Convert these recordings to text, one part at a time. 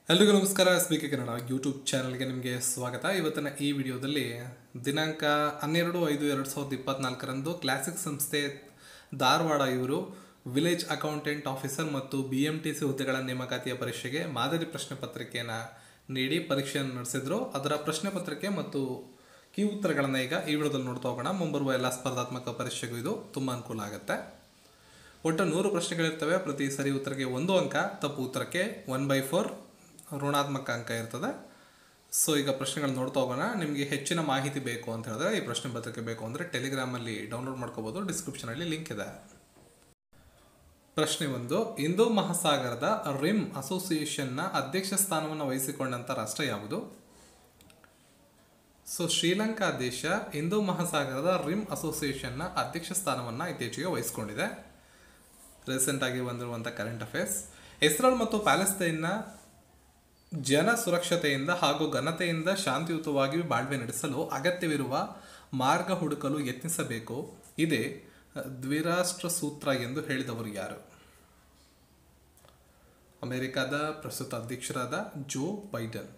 ಎಲ್ರಿಗೂ ನಮಸ್ಕಾರ S B K Kannada YouTube ಚಾನಲ್ಗೆ ನಿಮಗೆ ಸ್ವಾಗತ ಇವತ್ತಿನ ಈ ವಿಡಿಯೋದಲ್ಲಿ ದಿನಾಂಕ ಹನ್ನೆರಡು ಐದು ಎರಡು ಸಾವಿರದ ಇಪ್ಪತ್ನಾಲ್ಕರಂದು ಕ್ಲಾಸಿಕ್ ಸಂಸ್ಥೆ ಧಾರವಾಡ ಇವರು ವಿಲೇಜ್ ಅಕೌಂಟೆಂಟ್ ಆಫೀಸರ್ ಮತ್ತು ಬಿ ಎಂ ಟಿ ಸಿ ಹುದ್ದೆಗಳ ನೇಮಕಾತಿಯ ಪರೀಕ್ಷೆಗೆ ಮಾದರಿ ಪ್ರಶ್ನೆ ಪತ್ರಿಕೆಯನ್ನು ನೀಡಿ ಪರೀಕ್ಷೆಯನ್ನು ನಡೆಸಿದ್ರು ಅದರ ಪ್ರಶ್ನೆ ಪತ್ರಿಕೆ ಮತ್ತು ಕೀ ಉತ್ತರಗಳನ್ನು ಈಗ ಈ ವಿಡಿಯೋದಲ್ಲಿ ನೋಡ್ತಾ ಹೋಗೋಣ ಮುಂಬರುವ ಎಲ್ಲ ಸ್ಪರ್ಧಾತ್ಮಕ ಪರೀಕ್ಷೆಗೂ ಇದು ತುಂಬ ಅನುಕೂಲ ಆಗುತ್ತೆ ಒಟ್ಟು ನೂರು ಪ್ರಶ್ನೆಗಳಿರ್ತವೆ ಪ್ರತಿ ಸರಿ ಉತ್ತರಕ್ಕೆ ಒಂದು ಅಂಕ ತಪ್ಪು ಉತ್ತರಕ್ಕೆ ಒನ್ ಬೈ ಫೋರ್ ಋಣಾತ್ಮಕ ಅಂಕ ಇರ್ತದೆ ಸೊ ಈಗ ಪ್ರಶ್ನೆಗಳು ನೋಡ್ತಾ ಹೋಗೋಣ ನಿಮಗೆ ಹೆಚ್ಚಿನ ಮಾಹಿತಿ ಬೇಕು ಅಂತ ಹೇಳಿದ್ರೆ ಈ ಪ್ರಶ್ನೆ ಪತ್ರಿಕೆ ಬೇಕು ಅಂದರೆ ಟೆಲಿಗ್ರಾಮಲ್ಲಿ ಡೌನ್ಲೋಡ್ ಮಾಡ್ಕೋಬೋದು ಡಿಸ್ಕ್ರಿಪ್ಷನಲ್ಲಿ ಲಿಂಕ್ ಇದೆ ಪ್ರಶ್ನೆ ಒಂದು ಹಿಂದೂ ಮಹಾಸಾಗರದ ರಿಮ್ ಅಸೋಸಿಯೇಷನ್ನ ಅಧ್ಯಕ್ಷ ಸ್ಥಾನವನ್ನು ವಹಿಸಿಕೊಂಡಂಥ ರಾಷ್ಟ್ರ ಯಾವುದು ಸೊ ಶ್ರೀಲಂಕಾ ದೇಶ ಹಿಂದೂ ಮಹಾಸಾಗರದ ರಿಮ್ ಅಸೋಸಿಯೇಷನ್ನ ಅಧ್ಯಕ್ಷ ಸ್ಥಾನವನ್ನು ಇತ್ತೀಚೆಗೆ ವಹಿಸಿಕೊಂಡಿದೆ ರೀಸೆಂಟ್ ಆಗಿ ಬಂದಿರುವಂಥ ಕರೆಂಟ್ ಅಫೇರ್ಸ್ ಇಸ್ರೇಲ್ ಮತ್ತು ಪ್ಯಾಲೆಸ್ತೈನ್ನ ಜನ ಸುರಕ್ಷತೆಯಿಂದ ಹಾಗೂ ಘನತೆಯಿಂದ ಶಾಂತಿಯುತವಾಗಿ ಬಾಳ್ವೆ ನಡೆಸಲು ಅಗತ್ಯವಿರುವ ಮಾರ್ಗ ಹುಡುಕಲು ಯತ್ನಿಸಬೇಕು ಇದೇ ದ್ವಿರಾಷ್ಟ್ರ ಸೂತ್ರ ಎಂದು ಹೇಳಿದವರು ಯಾರು ಅಮೆರಿಕದ ಪ್ರಸ್ತುತ ಅಧ್ಯಕ್ಷರಾದ ಜೋ ಬೈಡನ್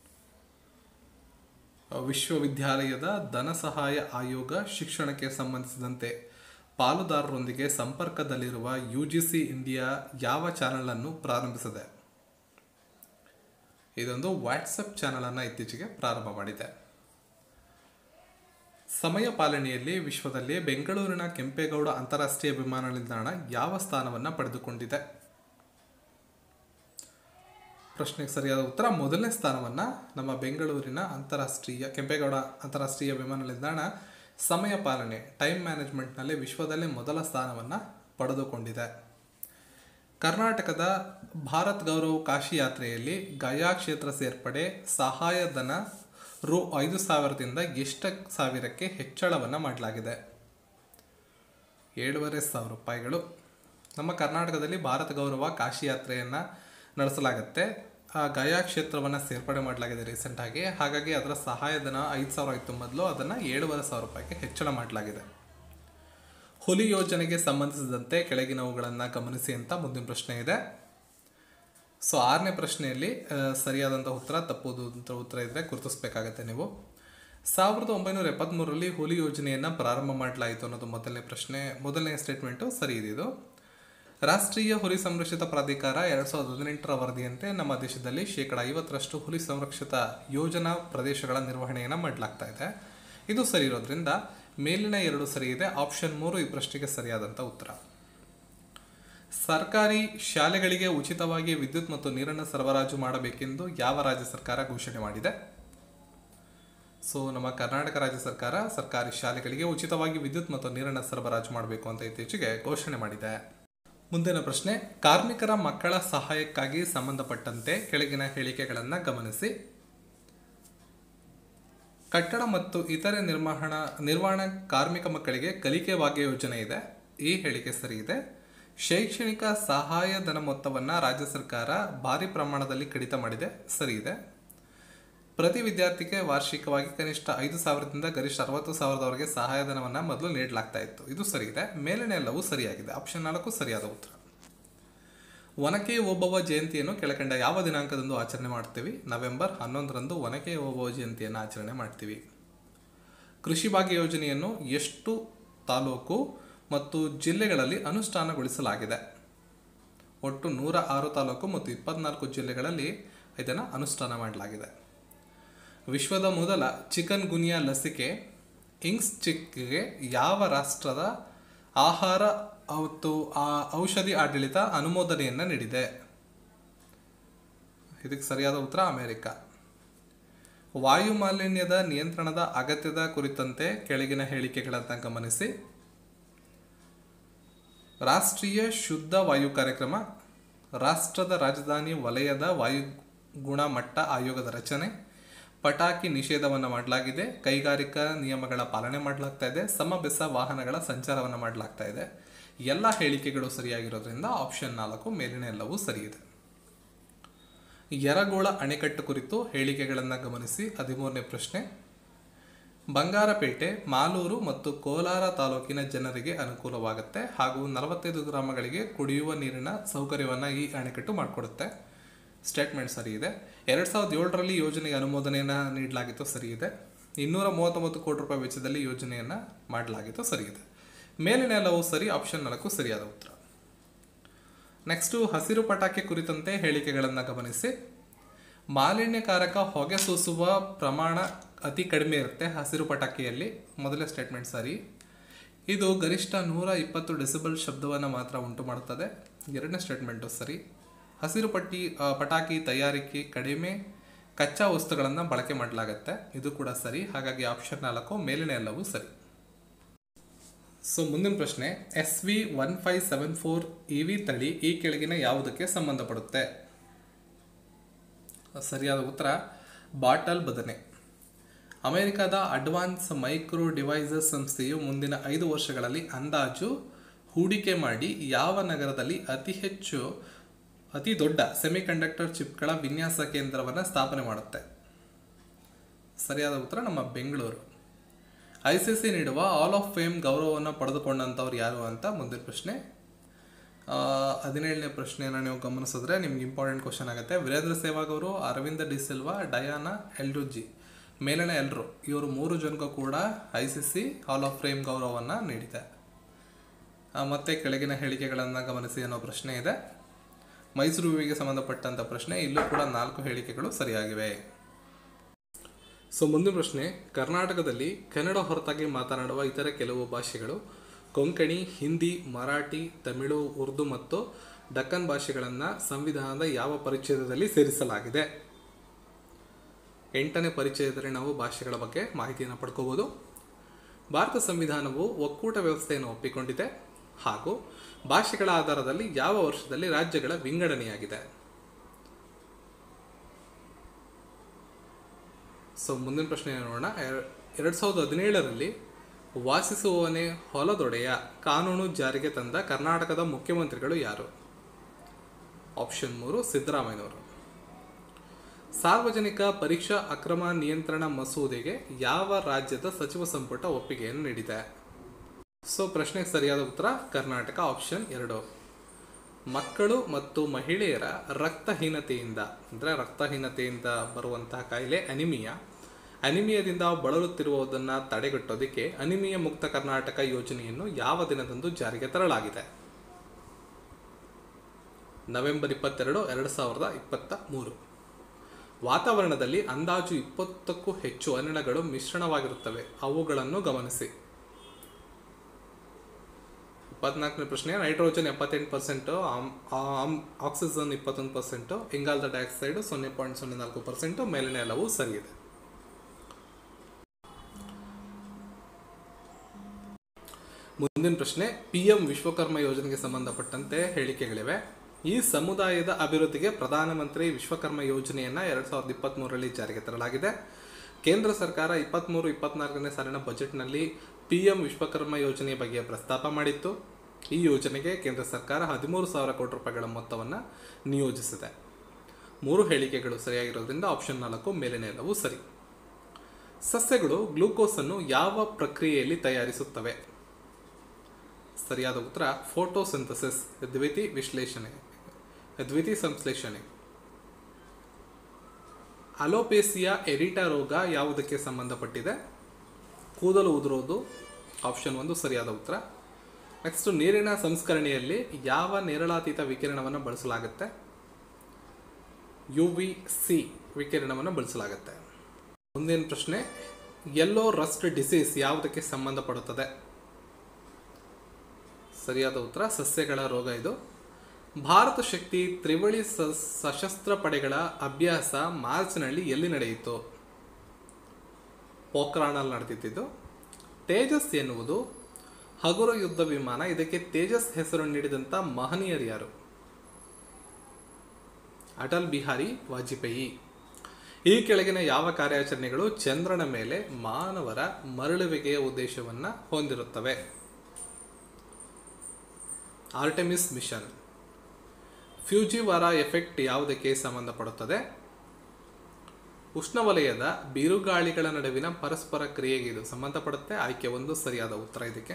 ವಿಶ್ವವಿದ್ಯಾಲಯದ ಧನ ಸಹಾಯ ಆಯೋಗ ಶಿಕ್ಷಣಕ್ಕೆ ಸಂಬಂಧಿಸಿದಂತೆ ಪಾಲುದಾರರೊಂದಿಗೆ ಸಂಪರ್ಕದಲ್ಲಿರುವ ಯು ಜಿ ಸಿ ಇಂಡಿಯಾ ಯಾವ ಚಾನಲ್ ಅನ್ನು ಪ್ರಾರಂಭಿಸಿದೆ ಇದೊಂದು ವಾಟ್ಸಪ್ ಚಾನಲ್ ಅನ್ನು ಇತ್ತೀಚೆಗೆ ಪ್ರಾರಂಭ ಮಾಡಿದೆ ಸಮಯ ಪಾಲನೆಯಲ್ಲಿ ವಿಶ್ವದಲ್ಲಿ ಬೆಂಗಳೂರಿನ ಕೆಂಪೇಗೌಡ ಅಂತಾರಾಷ್ಟ್ರೀಯ ವಿಮಾನ ನಿಲ್ದಾಣ ಯಾವ ಸ್ಥಾನವನ್ನು ಪಡೆದುಕೊಂಡಿದೆ ಪ್ರಶ್ನೆಗೆ ಸರಿಯಾದ ಉತ್ತರ ಮೊದಲನೇ ಸ್ಥಾನವನ್ನು ನಮ್ಮ ಬೆಂಗಳೂರಿನ ಅಂತಾರಾಷ್ಟ್ರೀಯ ಕೆಂಪೇಗೌಡ ಅಂತಾರಾಷ್ಟ್ರೀಯ ವಿಮಾನ ನಿಲ್ದಾಣ ಸಮಯ ಪಾಲನೆ ಟೈಮ್ ಮ್ಯಾನೇಜ್ಮೆಂಟ್ನಲ್ಲಿ ವಿಶ್ವದಲ್ಲೇ ಮೊದಲ ಸ್ಥಾನವನ್ನು ಪಡೆದುಕೊಂಡಿದೆ ಕರ್ನಾಟಕದ ಭಾರತ್ ಗೌರವ್ ಕಾಶಿ ಯಾತ್ರೆಯಲ್ಲಿ ಗಯಾ ಕ್ಷೇತ್ರ ಸೇರ್ಪಡೆ ಸಹಾಯಧನ ರು ಐದು ಸಾವಿರದಿಂದ ಎಷ್ಟು ಸಾವಿರಕ್ಕೆ ಹೆಚ್ಚಳವನ್ನು ಮಾಡಲಾಗಿದೆ ಏಳುವರೆ ಸಾವಿರ ರೂಪಾಯಿಗಳು ನಮ್ಮ ಕರ್ನಾಟಕದಲ್ಲಿ ಭಾರತ ಗೌರವ ಕಾಶಿ ಯಾತ್ರೆಯನ್ನು ನಡೆಸಲಾಗುತ್ತೆ ಆ ಗಯಾ ಕ್ಷೇತ್ರವನ್ನು ಸೇರ್ಪಡೆ ಮಾಡಲಾಗಿದೆ ರೀಸೆಂಟಾಗಿ ಹಾಗಾಗಿ ಅದರ ಸಹಾಯಧನ ಐದು ಸಾವಿರ ಇತ್ತು ಮೊದಲು ಅದನ್ನು ಏಳುವರೆ ಸಾವಿರ ರೂಪಾಯಿಗೆ ಹೆಚ್ಚಳ ಮಾಡಲಾಗಿದೆ ಹುಲಿ ಯೋಜನೆಗೆ ಸಂಬಂಧಿಸಿದಂತೆ ಕೆಳಗಿನವುಗಳನ್ನು ಗಮನಿಸಿ ಅಂತ ಮುಂದಿನ ಪ್ರಶ್ನೆ ಇದೆ ಸೊ ಆರನೇ ಪ್ರಶ್ನೆಯಲ್ಲಿ ಆ, ಸರಿಯಾದಂಥ ಉತ್ತರ ತಪ್ಪುದು ಅಂತ ಉತ್ತರ ಇದ್ದರೆ ಗುರುತಿಸ್ಬೇಕಾಗತ್ತೆ ನೀವು ಸಾವಿರದ ಒಂಬೈನೂರ ಎಪ್ಪತ್ತ್ಮೂರರಲ್ಲಿ ಹುಲಿ ಯೋಜನೆಯನ್ನು ಪ್ರಾರಂಭ ಮಾಡಲಾಯಿತು ಅನ್ನೋದು ಮೊದಲನೇ ಪ್ರಶ್ನೆ ಮೊದಲನೇ ಸ್ಟೇಟ್ಮೆಂಟು ಸರಿ ಇದಿದು ರಾಷ್ಟ್ರೀಯ ಹುಲಿ ಸಂರಕ್ಷಿತ ಪ್ರಾಧಿಕಾರ ಎರಡು ಸಾವಿರದ ಹದಿನೆಂಟರ ವರದಿಯಂತೆ ನಮ್ಮ ದೇಶದಲ್ಲಿ ಶೇಕಡ ಐವತ್ತರಷ್ಟು ಹುಲಿ ಸಂರಕ್ಷಿತ ಯೋಜನಾ ಪ್ರದೇಶಗಳ ನಿರ್ವಹಣೆಯನ್ನು ಮಾಡಲಾಗ್ತಾ ಇದೆ ಇದು ಸರಿ ಇರೋದ್ರಿಂದ ಮೇಲಿನ ಎರಡು ಸರಿ ಇದೆ ಆಪ್ಷನ್ ಮೂರು ಈ ಪ್ರಶ್ನೆಗೆ ಸರಿಯಾದಂಥ ಉತ್ತರ ಸರ್ಕಾರಿ ಶಾಲೆಗಳಿಗೆ ಉಚಿತವಾಗಿ ವಿದ್ಯುತ್ ಮತ್ತು ನೀರನ್ನು ಸರಬರಾಜು ಮಾಡಬೇಕೆಂದು ಯಾವ ರಾಜ್ಯ ಸರ್ಕಾರ ಘೋಷಣೆ ಮಾಡಿದೆ ಸೊ ನಮ್ಮ ಕರ್ನಾಟಕ ರಾಜ್ಯ ಸರ್ಕಾರ ಸರ್ಕಾರಿ ಶಾಲೆಗಳಿಗೆ ಉಚಿತವಾಗಿ ವಿದ್ಯುತ್ ಮತ್ತು ನೀರನ್ನು ಸರಬರಾಜು ಮಾಡಬೇಕು ಅಂತ ಇತ್ತೀಚೆಗೆ ಘೋಷಣೆ ಮಾಡಿದೆ ಮುಂದಿನ ಪ್ರಶ್ನೆ ಕಾರ್ಮಿಕರ ಮಕ್ಕಳ ಸಹಾಯಕ್ಕಾಗಿ ಸಂಬಂಧಪಟ್ಟಂತೆ ಕೆಳಗಿನ ಹೇಳಿಕೆಗಳನ್ನು ಗಮನಿಸಿ ಕಟ್ಟಡ ಮತ್ತು ಇತರೆ ನಿರ್ಮಾಣ ನಿರ್ವಹಣಾ ಕಾರ್ಮಿಕ ಮಕ್ಕಳಿಗೆ ಕಲಿಕೆ ಭಾಗ್ಯ ಯೋಜನೆ ಇದೆ ಈ ಹೇಳಿಕೆ ಸರಿ ಇದೆ ಶೈಕ್ಷಣಿಕ ಸಹಾಯಧನ ಮೊತ್ತವನ್ನು ರಾಜ್ಯ ಸರ್ಕಾರ ಭಾರಿ ಪ್ರಮಾಣದಲ್ಲಿ ಕಡಿತ ಮಾಡಿದೆ ಸರಿ ಇದೆ ಪ್ರತಿ ವಿದ್ಯಾರ್ಥಿಗೆ ವಾರ್ಷಿಕವಾಗಿ ಕನಿಷ್ಠ ಐದು ಸಾವಿರದಿಂದ ಗರಿಷ್ಠ ಅರವತ್ತು ಸಾವಿರದವರೆಗೆ ಸಹಾಯಧನವನ್ನು ಮೊದಲು ನೀಡಲಾಗ್ತಾ ಇತ್ತು ಇದು ಸರಿ ಇದೆ ಮೇಲಿನ ಎಲ್ಲವೂ ಸರಿಯಾಗಿದೆ ಆಪ್ಷನ್ ನಾಲ್ಕು ಸರಿಯಾದ ಉತ್ತರ ಒನಕೆ ಓಬವ್ವ ಜಯಂತಿಯನ್ನು ಕೆಳಕಂಡ ಯಾವ ದಿನಾಂಕದಂದು ಆಚರಣೆ ಮಾಡ್ತೀವಿ ನವೆಂಬರ್ ಹನ್ನೊಂದರಂದು ಒನಕೆ ಓಬವ್ವ ಜಯಂತಿಯನ್ನು ಆಚರಣೆ ಮಾಡ್ತೀವಿ ಕೃಷಿ ಭಾಗ್ಯ ಯೋಜನೆಯನ್ನು ಎಷ್ಟು ತಾಲೂಕು ಮತ್ತು ಜಿಲ್ಲೆಗಳಲ್ಲಿ ಅನುಷ್ಠಾನಗೊಳಿಸಲಾಗಿದೆ ಒಟ್ಟು ನೂರ ಆರು ತಾಲೂಕು ಮತ್ತು ಇಪ್ಪತ್ನಾಲ್ಕು ಜಿಲ್ಲೆಗಳಲ್ಲಿ ಇದನ್ನು ಅನುಷ್ಠಾನ ಮಾಡಲಾಗಿದೆ ವಿಶ್ವದ ಮೊದಲ ಚಿಕನ್ ಗುನಿಯಾ ಲಸಿಕೆ ಇಂಗ್ಸ್ ಚಿಕ್ಗೆ ಯಾವ ರಾಷ್ಟ್ರದ ಆಹಾರ ಮತ್ತು ಆ ಔಷಧಿ ಆಡಳಿತ ಅನುಮೋದನೆಯನ್ನು ನೀಡಿದೆ ಇದಕ್ಕೆ ಸರಿಯಾದ ಉತ್ತರ ಅಮೆರಿಕ ವಾಯು ಮಾಲಿನ್ಯದ ನಿಯಂತ್ರಣದ ಅಗತ್ಯದ ಕುರಿತಂತೆ ಕೆಳಗಿನ ಹೇಳಿಕೆಗಳನ್ನು ಗಮನಿಸಿ ರಾಷ್ಟ್ರೀಯ ಶುದ್ಧ ವಾಯು ಕಾರ್ಯಕ್ರಮ ರಾಷ್ಟ್ರದ ರಾಜಧಾನಿ ವಲಯದ ವಾಯು ಗುಣಮಟ್ಟ ಆಯೋಗದ ರಚನೆ ಪಟಾಕಿ ನಿಷೇಧವನ್ನು ಮಾಡಲಾಗಿದೆ ಕೈಗಾರಿಕಾ ನಿಯಮಗಳ ಪಾಲನೆ ಮಾಡಲಾಗ್ತಾ ಇದೆ ಸಮಬೆಸ ವಾಹನಗಳ ಸಂಚಾರವನ್ನು ಮಾಡಲಾಗ್ತಾ ಇದೆ ಎಲ್ಲ ಹೇಳಿಕೆಗಳು ಸರಿಯಾಗಿರೋದ್ರಿಂದ ಆಪ್ಷನ್ ನಾಲ್ಕು ಮೇಲಿನ ಎಲ್ಲವೂ ಸರಿ ಇದೆ ಯರಗೋಳ ಅಣೆಕಟ್ಟು ಕುರಿತು ಹೇಳಿಕೆಗಳನ್ನು ಗಮನಿಸಿ ಹದಿಮೂರನೇ ಪ್ರಶ್ನೆ ಬಂಗಾರಪೇಟೆ ಮಾಲೂರು ಮತ್ತು ಕೋಲಾರ ತಾಲೂಕಿನ ಜನರಿಗೆ ಅನುಕೂಲವಾಗುತ್ತೆ ಹಾಗೂ ನಲವತ್ತೈದು ಗ್ರಾಮಗಳಿಗೆ ಕುಡಿಯುವ ನೀರಿನ ಸೌಕರ್ಯವನ್ನು ಈ ಅಣೆಕಟ್ಟು ಮಾಡಿಕೊಡುತ್ತೆ ಸ್ಟೇಟ್ಮೆಂಟ್ ಸರಿ ಇದೆ ಎರಡು ಸಾವಿರದ ಏಳರಲ್ಲಿ ಯೋಜನೆಗೆ ಅನುಮೋದನೆಯನ್ನು ನೀಡಲಾಗಿತ್ತು ಸರಿ ಇದೆ ಇನ್ನೂರ ಮೂವತ್ತೊಂಬತ್ತು ಕೋಟಿ ರೂಪಾಯಿ ವೆಚ್ಚದಲ್ಲಿ ಯೋಜನೆಯನ್ನು ಮಾಡಲಾಗಿತ್ತು ಸರಿ ಇದೆ ಮೇಲಿನ ಎಲ್ಲವೂ ಸರಿ ಆಪ್ಷನ್ ನಾಲ್ಕು ಸರಿಯಾದ ಉತ್ತರ ನೆಕ್ಸ್ಟು ಹಸಿರು ಪಟಾಕಿ ಕುರಿತಂತೆ ಹೇಳಿಕೆಗಳನ್ನು ಗಮನಿಸಿ ಮಾಲಿನ್ಯಕಾರಕ ಹೊಗೆ ಸೂಸುವ ಪ್ರಮಾಣ ಅತಿ ಕಡಿಮೆ ಇರುತ್ತೆ ಹಸಿರು ಪಟಾಕಿಯಲ್ಲಿ ಮೊದಲನೇ ಸ್ಟೇಟ್ಮೆಂಟ್ ಸರಿ ಇದು ಗರಿಷ್ಠ ನೂರ ಇಪ್ಪತ್ತು ಡೆಸಿಬಲ್ ಶಬ್ದವನ್ನು ಮಾತ್ರ ಉಂಟು ಮಾಡುತ್ತದೆ ಎರಡನೇ ಸ್ಟೇಟ್ಮೆಂಟು ಸರಿ ಹಸಿರು ಪಟ್ಟಿ ಆ, ಪಟಾಕಿ ತಯಾರಿಕೆ ಕಡಿಮೆ ಕಚ್ಚಾ ವಸ್ತುಗಳನ್ನು ಬಳಕೆ ಮಾಡಲಾಗುತ್ತೆ ಇದು ಕೂಡ ಸರಿ ಹಾಗಾಗಿ ಆಪ್ಷನ್ ನಾಲ್ಕು ಮೇಲಿನ ಎಲ್ಲವೂ ಸರಿ ಸೊ ಮುಂದಿನ ಪ್ರಶ್ನೆ S V one five seven four E V ತಳಿ ಈ ಕೆಳಗಿನ ಯಾವುದಕ್ಕೆ ಸಂಬಂಧಪಡುತ್ತೆ ಸರಿಯಾದ ಉತ್ತರ ಬಾಟಲ್ ಬದನೆ ಅಮೆರಿಕದ ಅಡ್ವಾನ್ಸ್ ಮೈಕ್ರೋ ಡಿವೈಸಸ್ ಸಂಸ್ಥೆಯು ಮುಂದಿನ ಐದು ವರ್ಷಗಳಲ್ಲಿ ಅಂದಾಜು ಹೂಡಿಕೆ ಮಾಡಿ ಯಾವ ನಗರದಲ್ಲಿ ಅತಿ ಹೆಚ್ಚು ಅತಿ ದೊಡ್ಡ ಸೆಮಿಕಂಡಕ್ಟರ್ ಚಿಪ್ಗಳ ವಿನ್ಯಾಸ ಕೇಂದ್ರವನ್ನು ಸ್ಥಾಪನೆ ಮಾಡುತ್ತೆ ಸರಿಯಾದ ಉತ್ತರ ನಮ್ಮ ಬೆಂಗಳೂರು ಐ ಸಿ ಸಿ ನೀಡುವ ಆಲ್ ಆಫ್ ಫೇಮ್ ಗೌರವವನ್ನು ಪಡೆದುಕೊಂಡಂಥವ್ರು ಯಾರು ಅಂತ ಮುಂದಿನ ಪ್ರಶ್ನೆ ಆ, ಹದಿನೇಳನೇ ಪ್ರಶ್ನೆಯನ್ನು ನೀವು ಗಮನಿಸಿದ್ರೆ ನಿಮ್ಗೆ ಇಂಪಾರ್ಟೆಂಟ್ ಕ್ವಶನ್ ಆಗುತ್ತೆ ವೀರೇಂದ್ರ ಸೆಹ್ವಾಗ್ ಅವರು ಅರವಿಂದ ಡಿ ಸಿಲ್ವಾ ಡಯಾನಾ ಎಲ್ಡುಜಿ ಮೇಲಿನ ಎಲ್ಲರೂ ಇವರು ಮೂರು ಜನಕ್ಕೂ ಕೂಡ I C C hall of fame ಗೌರವವನ್ನು ನೀಡಿದೆ ಆ, ಮತ್ತೆ ಕೆಳಗಿನ ಹೇಳಿಕೆಗಳನ್ನು ಗಮನಿಸಿ ಅನ್ನೋ ಪ್ರಶ್ನೆ ಇದೆ ಮೈಸೂರು ವಿವಿಗೆ ಸಂಬಂಧಪಟ್ಟಂಥ ಪ್ರಶ್ನೆ ಇಲ್ಲೂ ಕೂಡ ನಾಲ್ಕು ಹೇಳಿಕೆಗಳು ಸರಿಯಾಗಿವೆ ಸೊ ಮುಂದಿನ ಪ್ರಶ್ನೆ ಕರ್ನಾಟಕದಲ್ಲಿ ಕನ್ನಡ ಹೊರತಾಗಿ ಮಾತನಾಡುವ ಇತರ ಕೆಲವು ಭಾಷೆಗಳು ಕೊಂಕಣಿ ಹಿಂದಿ ಮರಾಠಿ ತಮಿಳು ಉರ್ದು ಮತ್ತು ದಕ್ಕನ್ ಭಾಷೆಗಳನ್ನು ಸಂವಿಧಾನದ ಯಾವ ಪರಿಚ್ಛೇದದಲ್ಲಿ ಸೇರಿಸಲಾಗಿದೆ ಎಂಟನೇ ಪರಿಚಯದಲ್ಲಿ ನಾವು ಭಾಷೆಗಳ ಬಗ್ಗೆ ಮಾಹಿತಿಯನ್ನು ಪಡ್ಕೋಬೋದು ಭಾರತ ಸಂವಿಧಾನವು ಒಕ್ಕೂಟ ವ್ಯವಸ್ಥೆಯನ್ನು ಒಪ್ಪಿಕೊಂಡಿದೆ ಹಾಗೂ ಭಾಷೆಗಳ ಆಧಾರದಲ್ಲಿ ಯಾವ ವರ್ಷದಲ್ಲಿ ರಾಜ್ಯಗಳ ವಿಂಗಡಣೆಯಾಗಿದೆ ಸೊ ಮುಂದಿನ ಪ್ರಶ್ನೆ ನೋಡೋಣ ಎರ- ಎರಡ್ ಸಾವಿರದ ಹದಿನೇಳರಲ್ಲಿ ವಾಸಿಸುವವನೇ ಹೊಲದೊಡೆಯ ಕಾನೂನು ಜಾರಿಗೆ ತಂದ ಕರ್ನಾಟಕದ ಮುಖ್ಯಮಂತ್ರಿಗಳು ಯಾರು ಆಪ್ಷನ್ ಮೂರು ಸಿದ್ದರಾಮಯ್ಯನವರು ಸಾರ್ವಜನಿಕ ಪರೀಕ್ಷಾ ಅಕ್ರಮ ನಿಯಂತ್ರಣ ಮಸೂದೆಗೆ ಯಾವ ರಾಜ್ಯದ ಸಚಿವ ಸಂಪುಟ ಒಪ್ಪಿಗೆಯನ್ನು ನೀಡಿದೆ ಸೊ ಪ್ರಶ್ನೆಗೆ ಸರಿಯಾದ ಉತ್ತರ ಕರ್ನಾಟಕ ಆಪ್ಷನ್ ಎರಡು ಮಕ್ಕಳು ಮತ್ತು ಮಹಿಳೆಯರ ರಕ್ತಹೀನತೆಯಿಂದ ಅಂದರೆ ರಕ್ತಹೀನತೆಯಿಂದ ಬರುವಂತಹ ಕಾಯಿಲೆ ಅನಿಮಿಯಾ ಅನಿಮಿಯಾದಿಂದ ಬಳಲುತ್ತಿರುವುದನ್ನು ತಡೆಗಟ್ಟೋದಕ್ಕೆ ಅನಿಮಿಯಾ ಮುಕ್ತ ಕರ್ನಾಟಕ ಯೋಜನೆಯನ್ನು ಯಾವ ದಿನದಂದು ಜಾರಿಗೆ ತರಲಾಗಿದೆ ನವೆಂಬರ್ ಇಪ್ಪತ್ತೆರಡು ಎರಡು ಸಾವಿರದ ಇಪ್ಪತ್ತ ಮೂರು ವಾತಾವರಣದಲ್ಲಿ ಅಂದಾಜು ಇಪ್ಪತ್ತಕ್ಕೂ ಹೆಚ್ಚು ಅನಿಲಗಳು ಮಿಶ್ರಣವಾಗಿರುತ್ತವೆ ಅವುಗಳನ್ನು ಗಮನಿಸಿ ಇಪ್ಪತ್ನಾಲ್ಕನೇ ಪ್ರಶ್ನೆ ನೈಟ್ರೋಜನ್ ಎಪ್ಪತ್ತೆಂಟು ಪರ್ಸೆಂಟು ಆಕ್ಸಿಜನ್ ಇಪ್ಪತ್ತೊಂದು ಪರ್ಸೆಂಟು ಇಂಗಾಲದ ಡೈಆಕ್ಸೈಡ್ ಸೊನ್ನೆ ಪಾಯಿಂಟ್ ಸೊನ್ನೆ ನಾಲ್ಕು ಪರ್ಸೆಂಟು ಮೇಲಿನ ಎಲ್ಲವೂ ಸರಿ ಇದೆ ಮುಂದಿನ ಪ್ರಶ್ನೆ ಪಿ ಎಂ ವಿಶ್ವಕರ್ಮ ಯೋಜನೆಗೆ ಸಂಬಂಧಪಟ್ಟಂತೆ ಹೇಳಿಕೆಗಳಿವೆ ಈ ಸಮುದಾಯದ ಅಭಿವೃದ್ಧಿಗೆ ಪ್ರಧಾನಮಂತ್ರಿ ವಿಶ್ವಕರ್ಮ ಯೋಜನೆಯನ್ನ ಎರಡ್ ಸಾವಿರದ ಇಪ್ಪತ್ತ್ಮೂರರಲ್ಲಿ ಜಾರಿಗೆ ತರಲಾಗಿದೆ ಕೇಂದ್ರ ಸರ್ಕಾರ ಇಪ್ಪತ್ತ್ಮೂರು ಇಪ್ಪತ್ನಾಲ್ಕನೇ ಸಾಲಿನ ಬಜೆಟ್ನಲ್ಲಿ ಪಿ ಎಂ ವಿಶ್ವಕರ್ಮ ಯೋಜನೆಯ ಬಗ್ಗೆ ಪ್ರಸ್ತಾಪ ಮಾಡಿತ್ತು ಈ ಯೋಜನೆಗೆ ಕೇಂದ್ರ ಸರ್ಕಾರ ಹದಿಮೂರು ಸಾವಿರ ಕೋಟಿ ರೂಪಾಯಿಗಳ ಮೊತ್ತವನ್ನು ನಿಯೋಜಿಸಿದೆ ಮೂರು ಹೇಳಿಕೆಗಳು ಸರಿಯಾಗಿರೋದ್ರಿಂದ ಆಪ್ಷನ್ ನಾಲ್ಕು ಮೇಲಿನ ಎಲ್ಲವೂ ಸರಿ ಸಸ್ಯಗಳು ಗ್ಲೂಕೋಸ್ ಅನ್ನು ಯಾವ ಪ್ರಕ್ರಿಯೆಯಲ್ಲಿ ತಯಾರಿಸುತ್ತವೆ ಸರಿಯಾದ ಉತ್ತರ ಫೋಟೋಸಿಂಥಸಿಸ್ ದ್ವಿತಿ ವಿಶ್ಲೇಷಣೆ ದ್ವಿತಿ ಸಂಶ್ಲೇಷಣೆ ಅಲೋಪೇಸಿಯಾ ಎರಿಟಾ ರೋಗ ಯಾವುದಕ್ಕೆ ಸಂಬಂಧಪಟ್ಟಿದೆ ಕೂದಲು ಉದುರೋದು ಆಪ್ಷನ್ ಒಂದು ಸರಿಯಾದ ಉತ್ತರ ನೆಕ್ಸ್ಟ್ ನೀರಿನ ಸಂಸ್ಕರಣೆಯಲ್ಲಿ ಯಾವ ನೇರಳಾತೀತ ವಿಕಿರಣವನ್ನು ಬಳಸಲಾಗುತ್ತೆ ಯು ವಿ ಸಿ ವಿಕಿರಣವನ್ನು ಬಳಸಲಾಗುತ್ತೆ ಮುಂದಿನ ಪ್ರಶ್ನೆ ಯೆಲ್ಲೋ ರಸ್ಟ್ ಡಿಸೀಸ್ ಯಾವುದಕ್ಕೆ ಸಂಬಂಧಪಡುತ್ತದೆ ಸರಿಯಾದ ಉತ್ತರ ಸಸ್ಯಗಳ ರೋಗ ಇದು ಭಾರತ ಶಕ್ತಿ ತ್ರಿವಳಿ ಸ- ಸಶಸ್ತ್ರ ಪಡೆಗಳ ಅಭ್ಯಾಸ ಮಾರ್ಚ್ನಲ್ಲಿ ಎಲ್ಲಿ ನಡೆಯಿತು ಪೋಖ್ರಾಣಲ್ಲಿ ನಡೆದಿದ್ದು ತೇಜಸ್ ಎನ್ನುವುದು ಹಗುರ ಯುದ್ಧ ವಿಮಾನ ಇದಕ್ಕೆ ತೇಜಸ್ ಹೆಸರು ನೀಡಿದಂಥ ಮಹನೀಯರು ಯಾರು ಅಟಲ್ ಬಿಹಾರಿ ವಾಜಪೇಯಿ ಈ ಕೆಳಗಿನ ಯಾವ ಕಾರ್ಯಾಚರಣೆಗಳು ಚಂದ್ರನ ಮೇಲೆ ಮಾನವರ ಮರಳುವಿಕೆಯ ಉದ್ದೇಶವನ್ನು ಹೊಂದಿರುತ್ತವೆ ಆರ್ಟೆಮಿಸ್ ಮಿಷನ್ ಫ್ಯೂಜಿವಾರ ಎಫೆಕ್ಟ್ ಯಾವುದಕ್ಕೆ ಸಂಬಂಧಪಡುತ್ತದೆ ಉಷ್ಣವಲಯದ ಬಿರುಗಾಳಿಗಳ ನಡುವಿನ ಪರಸ್ಪರ ಕ್ರಿಯೆಗೆ ಇದು ಸಂಬಂಧಪಡುತ್ತೆ ಆಯ್ಕೆ ಒಂದು ಸರಿಯಾದ ಉತ್ತರ ಇದಕ್ಕೆ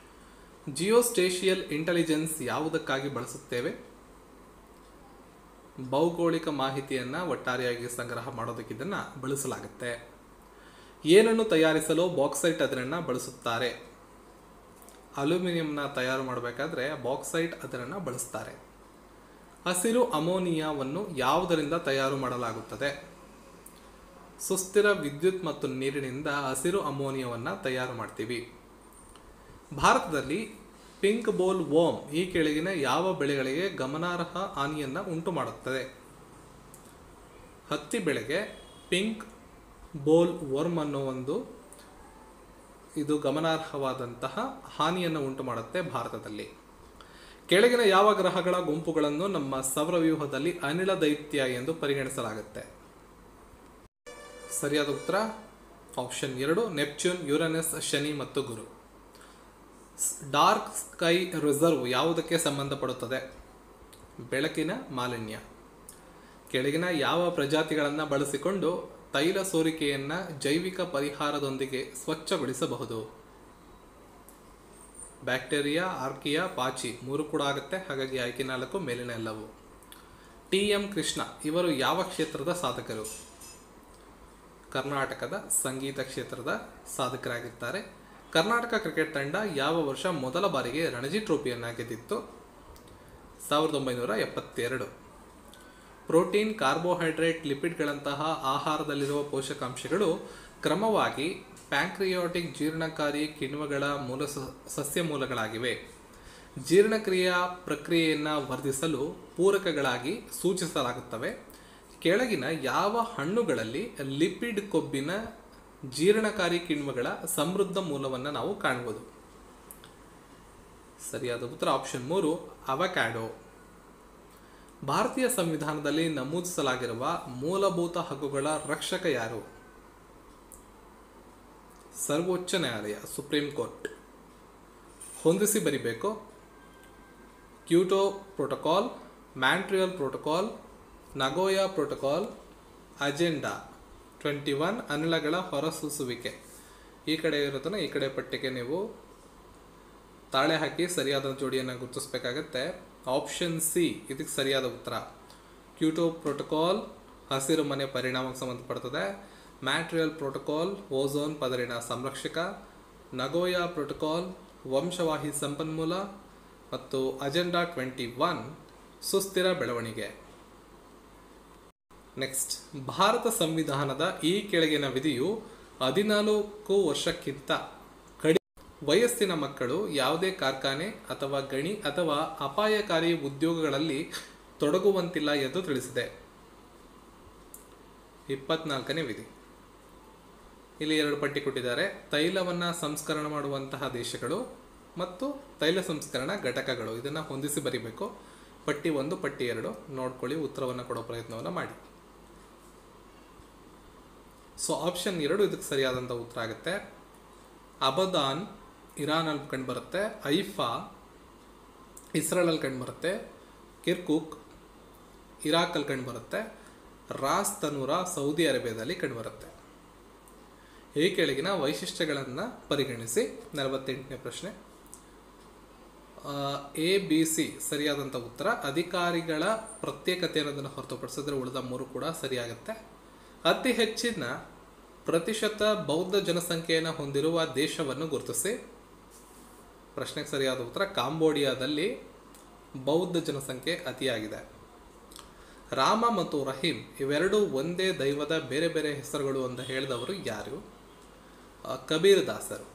ಜಿಯೋಸ್ಟೇಷಿಯಲ್ ಇಂಟೆಲಿಜೆನ್ಸ್ ಯಾವುದಕ್ಕಾಗಿ ಬಳಸುತ್ತೇವೆ ಭೌಗೋಳಿಕ ಮಾಹಿತಿಯನ್ನು ಒಟ್ಟಾರೆಯಾಗಿ ಸಂಗ್ರಹ ಮಾಡೋದಕ್ಕೆ ಇದನ್ನು ಬಳಸಲಾಗುತ್ತೆ ಏನನ್ನು ತಯಾರಿಸಲು ಬಾಕ್ಸೈಟ್ ಅದರನ್ನು ಬಳಸುತ್ತಾರೆ ಅಲ್ಯೂಮಿನಿಯಂನ ತಯಾರು ಮಾಡಬೇಕಾದ್ರೆ ಬಾಕ್ಸೈಟ್ ಅದರನ್ನು ಬಳಸ್ತಾರೆ ಹಸಿರು ಅಮೋನಿಯಾವನ್ನು ಯಾವುದರಿಂದ ತಯಾರು ಮಾಡಲಾಗುತ್ತದೆ ಸುಸ್ಥಿರ ವಿದ್ಯುತ್ ಮತ್ತು ನೀರಿನಿಂದ ಹಸಿರು ಅಮೋನಿಯಾವನ್ನು ತಯಾರು ಮಾಡ್ತೀವಿ ಭಾರತದಲ್ಲಿ ಪಿಂಕ್ ಬೋಲ್ ವೋಮ್ ಈ ಕೆಳಗಿನ ಯಾವ ಬೆಳೆಗಳಿಗೆ ಗಮನಾರ್ಹ ಹಾನಿಯನ್ನು ಉಂಟು ಮಾಡುತ್ತದೆ ಹತ್ತಿ ಬೆಳೆಗೆ ಪಿಂಕ್ ಬೋಲ್ ವರ್ಮ್ ಅನ್ನೋ ಒಂದು ಇದು ಗಮನಾರ್ಹವಾದಂತಹ ಹಾನಿಯನ್ನು ಉಂಟು ಮಾಡುತ್ತೆ ಭಾರತದಲ್ಲಿ ಕೆಳಗಿನ ಯಾವ ಗ್ರಹಗಳ ಗುಂಪುಗಳನ್ನು ನಮ್ಮ ಸೌರವ್ಯೂಹದಲ್ಲಿ ಅನಿಲ ದೈತ್ಯ ಎಂದು ಪರಿಗಣಿಸಲಾಗುತ್ತೆ ಸರಿಯಾದ ಉತ್ತರ ಆಪ್ಷನ್ ಎರಡು ನೆಪ್ಚ್ಯೂನ್ ಯುರನಸ್ ಶನಿ ಮತ್ತು ಗುರು ಡಾರ್ಕ್ ಸ್ಕೈ ರಿಸರ್ವ್ ಯಾವುದಕ್ಕೆ ಸಂಬಂಧಪಡುತ್ತದೆ ಬೆಳಕಿನ ಮಾಲಿನ್ಯ ಕೆಳಗಿನ ಯಾವ ಪ್ರಜಾತಿಗಳನ್ನು ಬಳಸಿಕೊಂಡು ತೈಲ ಸೋರಿಕೆಯನ್ನು ಜೈವಿಕ ಪರಿಹಾರದೊಂದಿಗೆ ಸ್ವಚ್ಛಗೊಳಿಸಬಹುದು ಬ್ಯಾಕ್ಟೀರಿಯಾ ಆರ್ಕಿಯಾ ಪಾಚಿ ಮೂರು ಕೂಡ ಆಗುತ್ತೆ ಹಾಗಾಗಿ ಆಯ್ಕೆ ನಾಲ್ಕು ಮೇಲಿನ ಎಲ್ಲವು ಟಿ ಎಂ ಕೃಷ್ಣ ಇವರು ಯಾವ ಕ್ಷೇತ್ರದ ಸಾಧಕರು ಕರ್ನಾಟಕದ ಸಂಗೀತ ಕ್ಷೇತ್ರದ ಸಾಧಕರಾಗಿದ್ದಾರೆ ಕರ್ನಾಟಕ ಕ್ರಿಕೆಟ್ ತಂಡ ಯಾವ ವರ್ಷ ಮೊದಲ ಬಾರಿಗೆ ರಣಜಿ ಟ್ರೋಫಿಯನ್ನು ಗೆದ್ದಿತ್ತು ಸಾವಿರದ ಒಂಬೈನೂರ ಎಪ್ಪತ್ತೆರಡು ಪ್ರೋಟೀನ್ ಕಾರ್ಬೋಹೈಡ್ರೇಟ್ ಲಿಪಿಡ್ಗಳಂತಹ ಆಹಾರದಲ್ಲಿರುವ ಪೋಷಕಾಂಶಗಳು ಕ್ರಮವಾಗಿ ಪ್ಯಾಂಕ್ರಿಯಾಟಿಕ್ ಜೀರ್ಣಕಾರಿ ಕಿಣ್ವಗಳ ಮೂಲ ಸ- ಸಸ್ಯ ಮೂಲಗಳಾಗಿವೆ ಜೀರ್ಣಕ್ರಿಯಾ ಪ್ರಕ್ರಿಯೆಯನ್ನು ವರ್ಧಿಸಲು ಪೂರಕಗಳಾಗಿ ಸೂಚಿಸಲಾಗುತ್ತವೆ ಕೆಳಗಿನ ಯಾವ ಹಣ್ಣುಗಳಲ್ಲಿ ಲಿಪಿಡ್ ಕೊಬ್ಬಿನ ಜೀರ್ಣಕಾರಿ ಕಿಣ್ವಗಳ ಸಮೃದ್ಧ ಮೂಲವನ್ನು ನಾವು ಕಾಣಬಹುದು ಸರಿಯಾದ ಉತ್ತರ ಆಪ್ಷನ್ ಮೂರು ಅವಕ್ಯಾಡೋ ಭಾರತೀಯ ಸಂವಿಧಾನದಲ್ಲಿ ನಮೂದಿಸಲಾಗಿರುವ ಮೂಲಭೂತ ಹಕ್ಕುಗಳ ರಕ್ಷಕ ಯಾರು ಸರ್ವೋಚ್ಚ ನ್ಯಾಯಾಲಯ ಸುಪ್ರೀಂ ಕೋರ್ಟ್ ಹೊಂದಿಸಿ ಬರಿಬೇಕು Kyoto protocol Montreal protocol Nagoya protocol agenda twenty one ಅನಿಲಗಳ ಹೊರಸೂಸುವಿಕೆ ಈ ಕಡೆ ಇರೋದನ್ನ ಈ ಕಡೆ ಪಟ್ಟಿಗೆ ನೀವು ತಾಳೆ ಹಾಕಿ ಸರಿಯಾದ ಜೋಡಿಯನ್ನು ಗುರುತಿಸಬೇಕಾಗತ್ತೆ ಆಪ್ಷನ್ ಸಿ ಇದಕ್ಕೆ ಸರಿಯಾದ ಉತ್ತರ ಕ್ಯೂಟೋ ಪ್ರೋಟೋಕಾಲ್ ಹಸಿರು ಮನೆ ಪರಿಣಾಮಕ್ಕೆ ಸಂಬಂಧಪಡ್ತದೆ ಮ್ಯಾಟ್ರಿಯಲ್ ಪ್ರೋಟೋಕಾಲ್ ಓಝೋನ್ ಪದರಿನ ಸಂರಕ್ಷಕ ನಗೋಯಾ ಪ್ರೋಟೋಕಾಲ್ ವಂಶವಾಹಿ ಸಂಪನ್ಮೂಲ ಮತ್ತು ಅಜೆಂಡಾ ಟ್ವೆಂಟಿ ಒನ್ ಸುಸ್ಥಿರ ಬೆಳವಣಿಗೆ ನೆಕ್ಸ್ಟ್ ಭಾರತ ಸಂವಿಧಾನದ ಈ ಕೆಳಗಿನ ವಿಧಿಯು ಹದಿನಾಲ್ಕು ವರ್ಷಕ್ಕಿಂತ ಕಡಿ ವಯಸ್ಸಿನ ಮಕ್ಕಳು ಯಾವುದೇ ಕಾರ್ಖಾನೆ ಅಥವಾ ಗಣಿ ಅಥವಾ ಅಪಾಯಕಾರಿ ಉದ್ಯೋಗಗಳಲ್ಲಿ ತೊಡಗುವಂತಿಲ್ಲ ಎಂದು ತಿಳಿಸಿದೆ ಇಪ್ಪತ್ನಾಲ್ಕನೇ ವಿಧಿ ಇಲ್ಲಿ ಎರಡು ಪಟ್ಟಿ ಕೊಟ್ಟಿದ್ದಾರೆ ತೈಲವನ್ನು ಸಂಸ್ಕರಣ ಮಾಡುವಂತಹ ದೇಶಗಳು ಮತ್ತು ತೈಲ ಸಂಸ್ಕರಣ ಘಟಕಗಳು ಇದನ್ನು ಹೊಂದಿಸಿ ಬರಿಬೇಕು ಪಟ್ಟಿ ಒಂದು ಪಟ್ಟಿ ಎರಡು ನೋಡ್ಕೊಳ್ಳಿ ಉತ್ತರವನ್ನು ಕೊಡೋ ಪ್ರಯತ್ನವನ್ನು ಮಾಡಿ ಸೊ ಆಪ್ಷನ್ ಎರಡು ಇದಕ್ಕೆ ಸರಿಯಾದಂಥ ಉತ್ತರ ಆಗುತ್ತೆ ಅಬದಾನ್ ಇರಾನಲ್ಲಿ ಕಂಡುಬರುತ್ತೆ ಐಫಾ ಇಸ್ರೇಲಲ್ಲಿ ಕಂಡುಬರುತ್ತೆ ಕಿರ್ಕುಕ್ ಇರಾಕಲ್ಲಿ ಕಂಡುಬರುತ್ತೆ ರಾಸ್ ತನೂರ ಸೌದಿ ಅರೇಬಿಯಾದಲ್ಲಿ ಕಂಡುಬರುತ್ತೆ ಈ ಕೆಳಗಿನ ವೈಶಿಷ್ಟ್ಯಗಳನ್ನು ಪರಿಗಣಿಸಿ ನಲವತ್ತೆಂಟನೇ ಪ್ರಶ್ನೆ ಎ ಬಿ ಸಿ ಸರಿಯಾದಂಥ ಉತ್ತರ ಅಧಿಕಾರಿಗಳ ಪ್ರತ್ಯೇಕತೆ ಅನ್ನೋದನ್ನು ಹೊರತುಪಡಿಸಿದ್ರೆ ಉಳಿದ ಮೂರು ಕೂಡ ಸರಿಯಾಗುತ್ತೆ ಅತಿ ಹೆಚ್ಚಿನ ಪ್ರತಿಶತ ಬೌದ್ಧ ಜನಸಂಖ್ಯೆಯನ್ನು ಹೊಂದಿರುವ ದೇಶವನ್ನು ಗುರುತಿಸಿ ಪ್ರಶ್ನೆಗೆ ಸರಿಯಾದ ಉತ್ತರ ಕಾಂಬೋಡಿಯಾದಲ್ಲಿ ಬೌದ್ಧ ಜನಸಂಖ್ಯೆ ಅತಿಯಾಗಿದೆ ರಾಮ ಮತ್ತು ರಹೀಂ ಇವೆರಡೂ ಒಂದೇ ದೈವದ ಬೇರೆ ಬೇರೆ ಹೆಸರುಗಳು ಅಂತ ಹೇಳಿದವರು ಯಾರು ಆ, ಕಬೀರ್ ದಾಸರು